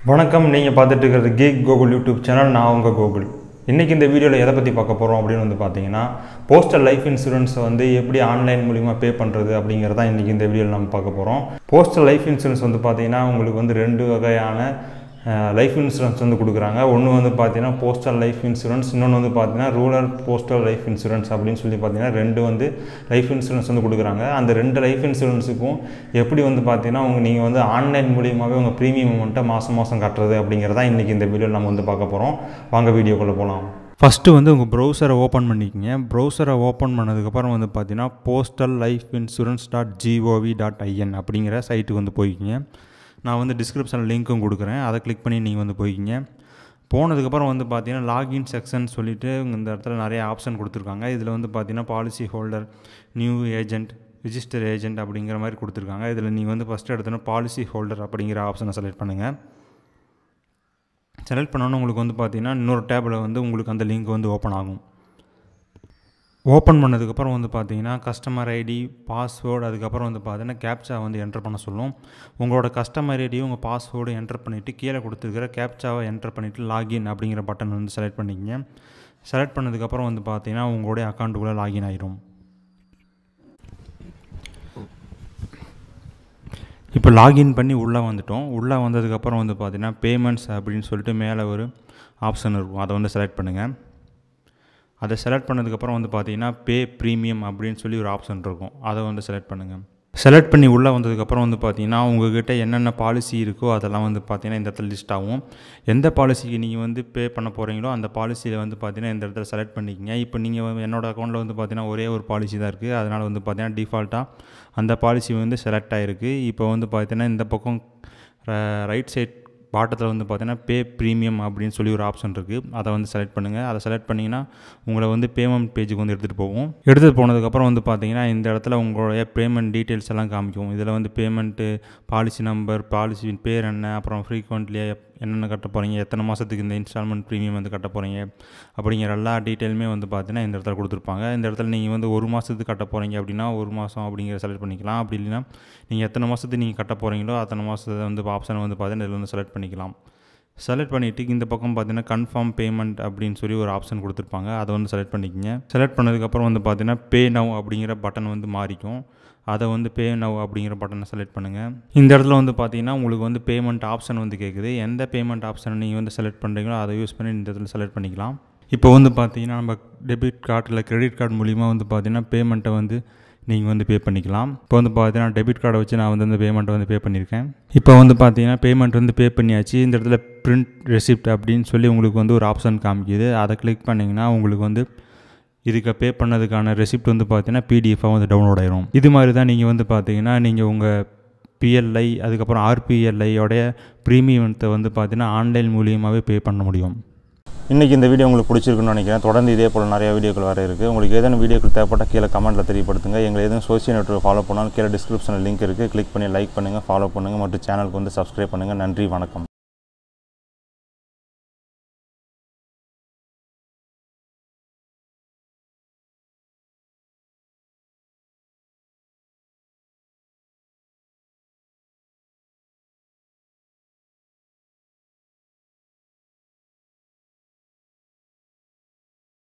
வணக்கம் நீங்கள் பார்த்துட்டு இருக்கிறது கீக் கோகுல் யூடியூப் சேனல் நான் உங்கள் கோகுல் இன்றைக்கி இந்த வீடியோவில் எதை பற்றி பார்க்க போகிறோம் அப்படின்னு வந்து பார்த்தீங்கன்னா போஸ்டல் லைஃப் இன்சூரன்ஸை வந்து எப்படி ஆன்லைன் மூலிமா பே பண்ணுறது அப்படிங்கிறதான் இன்றைக்கி இந்த வீடியோவில் நம்ம பார்க்க போகிறோம் போஸ்டல் லைஃப் இன்சூரன்ஸ் வந்து பார்த்தீங்கன்னா உங்களுக்கு வந்து ரெண்டு வகையான லைஃப் இன்சூரன்ஸ் வந்து கொடுக்குறாங்க ஒன்று வந்து பார்த்தீங்கன்னா போஸ்டல் லைஃப் இன்சூரன்ஸ் இன்னொன்று வந்து பார்த்தீங்கன்னா ரூரல் போஸ்டல் லைஃப் இன்சூரன்ஸ் அப்படின்னு சொல்லி பார்த்தீங்கன்னா ரெண்டு வந்து லைஃப் இன்சூரன்ஸ் வந்து கொடுக்குறாங்க அந்த ரெண்டு லைஃப் இன்சூரன்ஸுக்கும் எப்படி வந்து பார்த்தீங்கன்னா உங்கள் நீங்கள் வந்து ஆன்லைன் மூலியமாகவே உங்கள் ப்ரீமியம் அமௌண்ட்டை மாதம் மாதம் கட்டுறது அப்படிங்கிறதான் இன்றைக்கி இந்த வீடியோவில் நம்ம வந்து பார்க்க போகிறோம் வாங்க வீடியோக்குள்ளே போகலாம் ஃபஸ்ட்டு வந்து உங்கள் ப்ரௌசரை ஓப்பன் பண்ணிக்கங்க ப்ரௌசரை ஓப்பன் பண்ணதுக்கப்புறம் வந்து பார்த்தீங்கன்னா postal life insurance dot G O V dot I N அப்படிங்கிற சைட்டுக்கு வந்து போய்க்கிங்க நான் வந்து டிஸ்கிரிப்ஷனில் லிங்க்கும் கொடுக்குறேன் அதை கிளிக் பண்ணி நீங்கள் வந்து போய்க்கிங்க போனதுக்கப்புறம் வந்து பார்த்தீங்கன்னா லாகின் செக்ஷன் சொல்லிவிட்டு இந்த இடத்துல நிறைய ஆப்ஷன் கொடுத்துருக்காங்க இதில் வந்து பார்த்தீங்கன்னா policy holder new agent register agent அப்படிங்கிற மாதிரி கொடுத்துருக்காங்க இதில் நீங்கள் வந்து ஃபஸ்ட்டு எடுத்தோன்னா பாலிசி ஹோல்டர் அப்படிங்கிற ஆப்ஷனை செலக்ட் பண்ணுங்கள் செலக்ட் பண்ணோன்னே உங்களுக்கு வந்து பார்த்தீங்கன்னா இன்னொரு டேபில் வந்து உங்களுக்கு அந்த லிங்க் வந்து ஓப்பன் ஆகும் ஓப்பன் பண்ணதுக்கப்புறம் வந்து பார்த்தீங்கன்னா கஸ்டமர் ஐடி பாஸ்வேர்டு அதுக்கப்புறம் வந்து பார்த்தீங்கன்னா கேப்சா வந்து என்டர் பண்ண சொல்லும் உங்களோட கஸ்டமர் ஐடியும் உங்கள் பாஸ்வேர்டு என்டர் பண்ணிவிட்டு கீழே கொடுத்துருக்கிற கேப்சாவை என்டர் பண்ணிவிட்டு லாகின் அப்படிங்கிற பட்டன் வந்து செலக்ட் பண்ணிக்கங்க செலக்ட் பண்ணதுக்கப்புறம் வந்து பார்த்தீங்கன்னா உங்களுடைய அக்கௌண்ட்டுக்குள்ளே லாகின் ஆயிரும் இப்போ லாகின் பண்ணி உள்ளே வந்துட்டோம் உள்ளே வந்ததுக்கப்புறம் வந்து பார்த்தீங்கன்னா பேமெண்ட்ஸ் அப்படின்னு சொல்லிட்டு மேலே ஒரு ஆப்ஷன் இருக்கும் அதை வந்து செலக்ட் பண்ணுங்கள் அதை செலக்ட் பண்ணதுக்கப்புறம் வந்து பார்த்தீங்கன்னா பே ப்ரீமியம் அப்படின்னு சொல்லி ஒரு ஆப்ஷன் இருக்கும் அதை வந்து செலக்ட் பண்ணுங்கள் செலக்ட் பண்ணி உள்ளே வந்ததுக்கப்புறம் வந்து பார்த்தீங்கன்னா உங்ககிட்ட என்னென்ன பாலிசி இருக்கோ அதெல்லாம் வந்து பார்த்தீங்கன்னா இந்த இடத்துல லிஸ்ட் ஆகும் எந்த பாலிசிக்கு நீங்கள் வந்து பே பண்ண போகிறீங்களோ அந்த பாலிசியில் வந்து பார்த்தீங்கன்னா இந்த இடத்துல செலக்ட் பண்ணிக்கிங்க இப்போ நீங்கள் என்னோட அக்கௌண்ட்டில் வந்து பார்த்தீங்கன்னா ஒரே ஒரு பாலிசி தான் இருக்குது அதனால் வந்து பார்த்தீங்கன்னா டிஃபால்ட்டாக அந்த பாலிசி வந்து செலக்ட் ஆகிருக்கு இப்போ வந்து பார்த்தீங்கன்னா இந்த பக்கம் ரைட் சைட் பாட்டத்தில் வந்து பார்த்தீங்கன்னா பே ப்ரீமியம் அப்படின்னு சொல்லி ஒரு ஆப்ஷன் இருக்குது அதை வந்து செலக்ட் பண்ணுங்கள் அதை செலக்ட் பண்ணிங்கன்னா உங்களை வந்து பேமெண்ட் பேஜுக்கு வந்து எடுத்துகிட்டு போகும் எடுத்துகிட்டு போனதுக்கப்புறம் வந்து பார்த்தீங்கன்னா இந்த இடத்துல உங்களுடைய பேமெண்ட் டீட்டெயில்ஸ் எல்லாம் காமிக்கும் இதில் வந்து பேமெண்ட்டு பாலிசி நம்பர் பாலிசி பேர் என்ன அப்புறம் ஃப்ரீக்வெண்ட்லியே என்னென்ன கட்ட போகிறீங்க எத்தனை மாதத்துக்கு இந்த இன்ஸ்டால்மெண்ட் ப்ரீமியம் வந்து கட்ட போகிறீங்க அப்படிங்கிற எல்லா டீட்டெயிலுமே வந்து பார்த்தீங்கன்னா இந்த இடத்துல கொடுத்துருப்பாங்க இந்த இடத்துல நீங்கள் வந்து ஒரு மாதத்துக்கு கட்ட போகிறீங்க அப்படின்னா ஒரு மாதம் அப்படிங்கிற செலக்ட் பண்ணிக்கலாம் அப்படி இல்லைன்னா நீங்கள் எத்தனை மாதத்துக்கு நீங்கள் கட்ட போகிறீங்களோ அத்தனை மாதத்தை வந்து ஆப்ஷனை வந்து பார்த்தீங்கன்னா இதில் வந்து செலக்ட் பண்ணிக்கலாம் செலக்ட் பண்ணிவிட்டு இந்த பக்கம் பார்த்தீங்கன்னா கன்ஃபார்ம் பேமெண்ட் அப்படின்னு சொல்லி ஒரு ஆப்ஷன் கொடுத்துருப்பாங்க அதை வந்து செலக்ட் பண்ணிக்கோங்க செலக்ட் பண்ணதுக்கப்புறம் வந்து பார்த்தீங்கன்னா பே நவ் அப்படிங்கிற பட்டன் வந்து மாறிக்கும் அதை வந்து பே நவ் அப்படிங்கிற பட்டனை செலக்ட் பண்ணுங்கள் இந்த இடத்துல வந்து பார்த்தீங்கன்னா உங்களுக்கு வந்து பேமெண்ட் ஆப்ஷன் வந்து கேட்குது எந்த பேமெண்ட் ஆப்ஷனை நீங்கள் வந்து செலக்ட் பண்ணுறீங்களோ அதை யூஸ் பண்ணி இந்த இடத்துல செலக்ட் பண்ணிக்கலாம் இப்போ வந்து பார்த்தீங்கன்னா நம்ம டெபிட் கார்டு இல்லை கிரெடிட் கார்டு மூலிமா வந்து பார்த்தீங்கன்னா பேமெண்ட்டை வந்து நீங்கள் வந்து பே பண்ணிக்கலாம் இப்போ வந்து பார்த்தீங்கன்னா டெபிட் கார்டை வச்சு நான் வந்து இந்த பேமெண்ட்டை வந்து பே பண்ணியிருக்கேன் இப்போ வந்து பார்த்தீங்கன்னா பேமெண்ட் வந்து பே பண்ணியாச்சு இந்த இடத்துல பிரிண்ட் ரெசிப்ட் அப்படின்னு சொல்லி உங்களுக்கு வந்து ஒரு ஆப்ஷன் காமிக்குது அதை கிளிக் பண்ணிங்கன்னா உங்களுக்கு வந்து இதுக்கு பே பண்ணதுக்கான ரெசிப்ட் வந்து பார்த்தீங்கன்னா பிடிஎஃபாக வந்து டவுன்லோட் ஆயிரும் இது மாதிரி தான் நீங்கள் வந்து பார்த்தீங்கன்னா நீங்கள் உங்கள் பிஎல்ஐ அதுக்கப்புறம் ஆர்பிஎல்ஐயோடைய ப்ரீமியத்தை வந்து பார்த்தீங்கன்னா ஆன்லைன் மூலியமாகவே பே பண்ண முடியும் இன்றைக்கி இந்த வீடியோ உங்களுக்கு பிடிச்சிருக்குன்னு நினைக்கிறேன் தொடர்ந்து இதே போல் நிறைய வீடியோக்கள் வர இருக்குது உங்களுக்கு ஏதேனும் வீடியோக்கள் தேவைப்பட்டால் கீழே கமெண்ட்டில் தெரியப்படுத்துங்க எங்களை எதுவும் சோசியல் நெட்ஒர்க் ஃபாலோ பண்ணாலும் கீழே டிஸ்கிரிப்ஷனில் லிங்க் இருக்குது கிளிக் பண்ணி லைக் பண்ணுங்கள் ஃபாலோ பண்ணுங்கள் மற்றும் சேனலுக்கு வந்து சப்ஸ்கிரைப் பண்ணுங்கள் நன்றி வணக்கம்